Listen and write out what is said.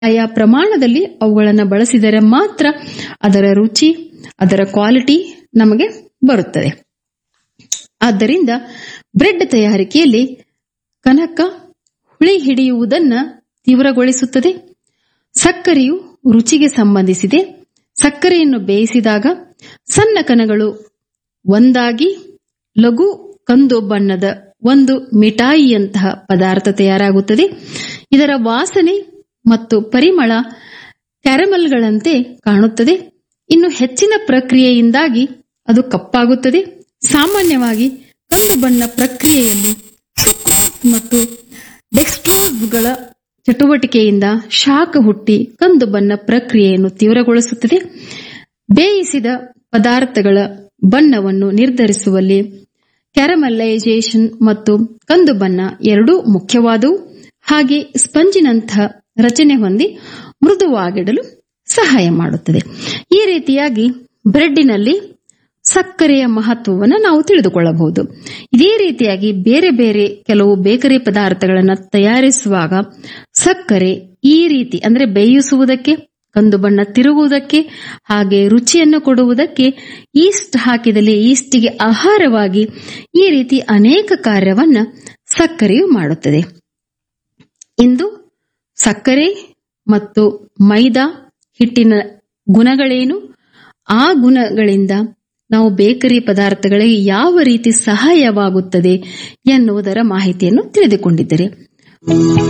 ಆಯಾ ಪ್ರಮಾಣದಲ್ಲಿ ಅವುಗಳನ್ನು ಬಳಸಿದರೆ ಮಾತ್ರ ಅದರ ರುಚಿ ಅದರ ಕ್ವಾಲಿಟಿ ನಮಗೆ ಬರುತ್ತದೆ ಆದ್ದರಿಂದ ಬ್ರೆಡ್ ತಯಾರಿಕೆಯಲ್ಲಿ ಕನಕ ಹುಳಿ ಹಿಡಿಯುವುದನ್ನ ತೀವ್ರಗೊಳಿಸುತ್ತದೆ ಸಕ್ಕರೆಯು ರುಚಿಗೆ ಸಂಬಂಧಿಸಿದೆ ಸಕ್ಕರೆಯನ್ನು ಬೇಯಿಸಿದಾಗ ಸಣ್ಣ ಕಣಗಳು ಒಂದಾಗಿ ಲಘು ಕಂದು ಬಣ್ಣದ ಒಂದು ಮಿಠಾಯಿಯಂತಹ ಪದಾರ್ಥ ತಯಾರಾಗುತ್ತದೆ ಇದರ ವಾಸನೆ ಮತ್ತು ಪರಿಮಳ ಕ್ಯಾರಮಲ್ಗಳಂತೆ ಕಾಣುತ್ತದೆ ಇನ್ನು ಹೆಚ್ಚಿನ ಪ್ರಕ್ರಿಯೆಯಿಂದಾಗಿ ಅದು ಕಪ್ಪಾಗುತ್ತದೆ ಸಾಮಾನ್ಯವಾಗಿ ಕಂದು ಬಣ್ಣ ಪ್ರಕ್ರಿಯೆಯಲ್ಲಿ ಸುಕ್ರೋಸ್ ಮತ್ತು ಡೆಕ್ಸ್ಟ್ರೋಸ್ಗಳ ಚಟುವಟಿಕೆಯಿಂದ ಶಾಖ ಹುಟ್ಟಿ ಕಂದು ಬಣ್ಣ ಪ್ರಕ್ರಿಯೆಯನ್ನು ತೀವ್ರಗೊಳಿಸುತ್ತದೆ ಬೇಯಿಸಿದ ಪದಾರ್ಥಗಳ ಬಣ್ಣವನ್ನು ನಿರ್ಧರಿಸುವಲ್ಲಿ ಕ್ಯಾರಮಲೈಸೇಷನ್ ಮತ್ತು ಕಂದು ಬಣ್ಣ ಎರಡೂ ಮುಖ್ಯವಾದವು ಹಾಗೆ ಸ್ಪಂಜಿನಂತಹ ರಚನೆ ಹೊಂದಿ ಮೃದುವಾಗಿಡಲು ಸಹಾಯ ಮಾಡುತ್ತದೆ ಈ ರೀತಿಯಾಗಿ ಬ್ರೆಡ್ಡಿನಲ್ಲಿ ಸಕ್ಕರೆಯ ಮಹತ್ವವನ್ನು ನಾವು ತಿಳಿದುಕೊಳ್ಳಬಹುದು ಇದೇ ರೀತಿಯಾಗಿ ಬೇರೆ ಬೇರೆ ಕೆಲವು ಬೇಕರಿ ಪದಾರ್ಥಗಳನ್ನು ತಯಾರಿಸುವಾಗ ಸಕ್ಕರೆ ಈ ರೀತಿ ಅಂದ್ರೆ ಬೇಯಿಸುವುದಕ್ಕೆ ಕಂದು ಬಣ್ಣ ತಿರುಗುವುದಕ್ಕೆ ಹಾಗೆ ರುಚಿಯನ್ನು ಕೊಡುವುದಕ್ಕೆ ಈಸ್ಟ್ ಹಾಕಿದಲ್ಲಿ ಈಸ್ಟಿಗೆ ಆಹಾರವಾಗಿ ಈ ರೀತಿ ಅನೇಕ ಕಾರ್ಯವನ್ನ ಸಕ್ಕರೆಯು ಮಾಡುತ್ತದೆ ಇಂದು ಸಕ್ಕರೆ ಮತ್ತು ಮೈದಾ ಹಿಟ್ಟಿನ ಗುಣಗಳೇನು ಆ ಗುಣಗಳಿಂದ ನಾವು ಬೇಕರಿ ಪದಾರ್ಥಗಳಿಗೆ ಯಾವ ರೀತಿ ಸಹಾಯವಾಗುತ್ತದೆ ಎನ್ನುವುದರ ಮಾಹಿತಿಯನ್ನು ತಿಳಿದುಕೊಂಡಿದ್ದರೆ